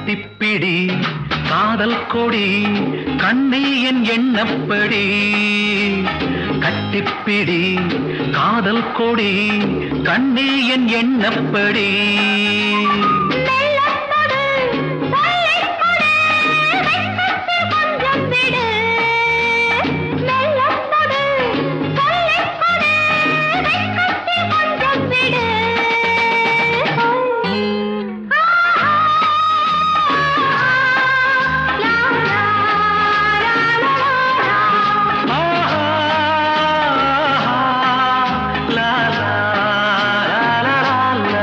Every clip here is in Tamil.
கட்டிப்பிடி காதல் கொடி கண்ணே என் எண்ணப்படி கட்டிப்பிடி காதல் கொடி கண்ணே என் எண்ணப்படி மெல்லத்தொடு, சொல்லிக்கொடு, வெட்கத்தில் கொஞ்சம் விடு. மெல்லத்தொடு, சொல்லிக்கொடு, வெட்கத்தில் கொஞ்சம் விடு. லா, லா, லா, லா, லா. லா, லா, லா, லா, லா.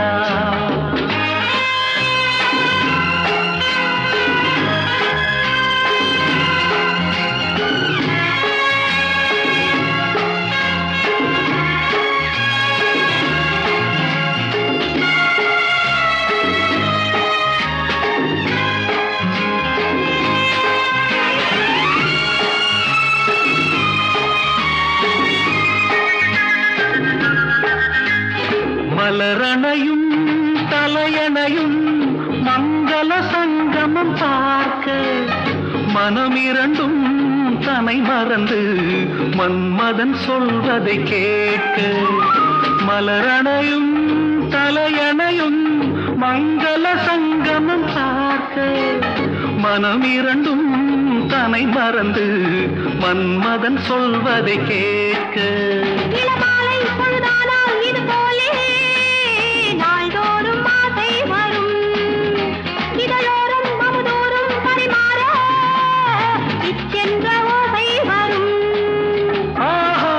மலரணையும் தலையணையும் மங்கள சங்கமம் பார்க்க மனம் இரண்டும் தனை மறந்து மன்மதன் சொல்வதை கேட்க மலரணையும் தலையணையும் மங்கள சங்கமம் பார்க்க மனம் இரண்டும் தனை மறந்து மன்மதன் சொல்வதை கேட்க இளமாலை பொழுதானால் இது போலே நாள்தோறும் ஆசை வரும் இதழோறும் அமுதோறும் பரிமாற இச்சென்ற ஓசை வரும் ஆஹா,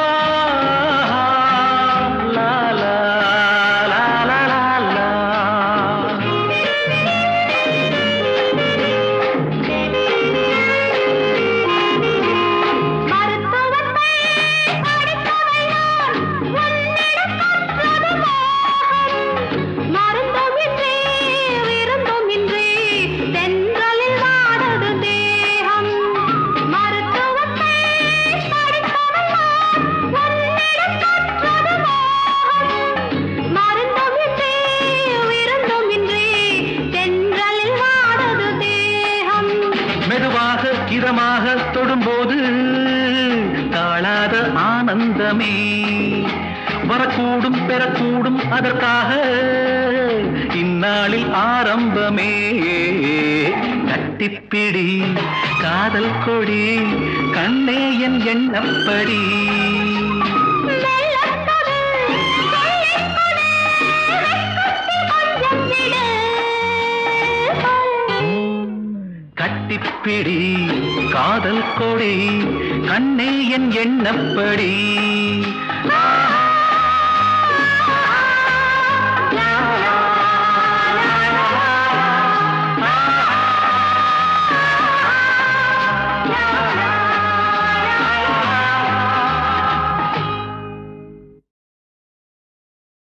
லா, லா, லா, லா, லா, லா. மருத்துவத்தை படித்தவள் நான் உன்னிடம் கற்றது மோகம் மருந்துமின்றி விருந்துமின்றி தென்றலில் வாடது தேகம் மருத்துவத்தை படித்தவள் நான் உன்னிடம் கற்றது மோகம் மருந்துமின்றி விருந்துமின்றி தென்றலில் வாடது தேகம் மெதுவாக இதமாக தொடும்போது தாழாத ஆனந்தமே வரக்கூடும் பெறக்கூடும் அதற்காக இந்நாளில் ஆரம்பமே கட்டிப்பிடி காதல் கொடி கண்ணே என் எண்ணப்படி மெல்லத்தொடு, சொல்லிக்கொடு, வெட்கத்தில் கொஞ்சம் விடு. கட்டிப்பிடி காதல் கொடி கண்ணே என் எண்ணப்படி